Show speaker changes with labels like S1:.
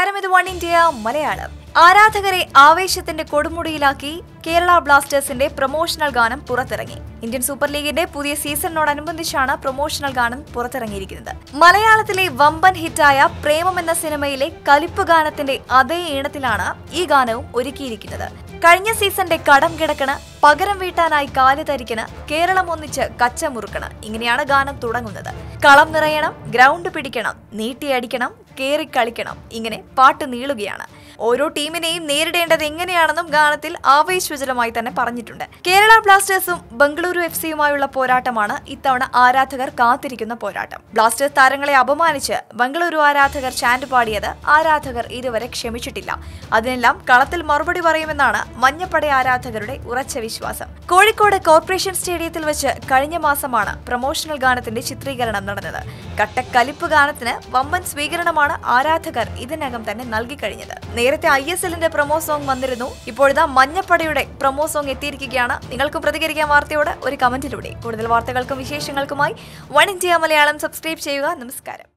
S1: നമസ്കാരം ഇത് one India Malayalam ആരാധകരെ ആവേശത്തിന്റെ കൊടുമുടിയിലാക്കി കേരള ബ്ലാസ്റ്റേഴ്സിന്റെ പ്രൊമോഷണൽ ഗാനം പുറത്തിറങ്ങി ഇന്ത്യൻ സൂപ്പർ ലീഗിന്റെ പുതിയ സീസണിനോടനുബന്ധിച്ചാണ് പ്രൊമോഷണൽ ഗാനം പുറത്തിറങ്ങിയിരിക്കുന്നത് മലയാളത്തിലെ വമ്പൻ ഹിറ്റായ പ്രേമം എന്ന സിനിമയിലെ കലിപ്പ് ഗാനത്തിന്റെ അതേ ഈണത്തിലാണ് ഈ ഗാനവും ഒരുക്കിയിരിക്കുന്നത് കഴിഞ്ഞ സീസണിന്റെ കടം കിടക്കണ പകരം വീട്ടാനായി കാല് തരിക്കണ കേരളം ഒന്നിച്ച് കച്ചമുറുക്കണ ഇങ്ങനെയാണ് ഗാനം തുടങ്ങുന്നത് കളം നിറയണം ഗ്രൗണ്ട് പിടിക്കണം നീട്ടിയടിക്കണം കേറി കളിക്കണം ഇങ്ങനെ പാട്ട് നീളുകയാണ് ഓരോ ടീമിനെയും നേരിടേണ്ടത് എങ്ങനെയാണെന്നും ഗാനത്തിൽ ആവേശോജ്വലമായി തന്നെ പറഞ്ഞിട്ടുണ്ട് കേരള ബ്ലാസ്റ്റേഴ്സും ബംഗളൂരു എഫ് സിയുമായുള്ള പോരാട്ടമാണ് ഇത്തവണ ആരാധകർ കാത്തിരിക്കുന്ന പോരാട്ടം ബ്ലാസ്റ്റേഴ്സ് താരങ്ങളെ അപമാനിച്ച് ബംഗളൂരു ആരാധകർ ചാൻഡ് പാടിയത് ആരാധകർ ഇതുവരെ ക്ഷമിച്ചിട്ടില്ല അതിനെല്ലാം കളത്തിൽ മറുപടി പറയുമെന്നാണ് മഞ്ഞപ്പട ആരാധകരുടെ ഉറച്ച വിശ്വാസം കോഴിക്കോട് കോർപ്പറേഷൻ സ്റ്റേഡിയത്തിൽ വെച്ച് കഴിഞ്ഞ മാസമാണ് പ്രൊമോഷണൽ ഗാനത്തിന്റെ ചിത്രീകരണം നടന്നത് കട്ടക്കലിപ്പ് ഗാനത്തിന് വമ്പൻ സ്വീകരണമാണ് ആരാധകർ ഇതിനകം തന്നെ നൽകിക്കഴിഞ്ഞത് നേരത്തെ ഐ എസ് എല്ലിന്റെ പ്രൊമോ സോങ് വന്നിരുന്നു ഇപ്പോഴിതാ മഞ്ഞപ്പടയുടെ പ്രൊമോ സോങ് എത്തിയിരിക്കുകയാണ് നിങ്ങൾക്കും പ്രതികരിക്കാൻ വാർത്തയോട് ഒരു കമന്റിലൂടെ കൂടുതൽ വാർത്തകൾക്കും വിശേഷങ്ങൾക്കുമായി വൺ ഇന്ത്യ മലയാളം സബ്സ്ക്രൈബ് ചെയ്യുക നമസ്കാരം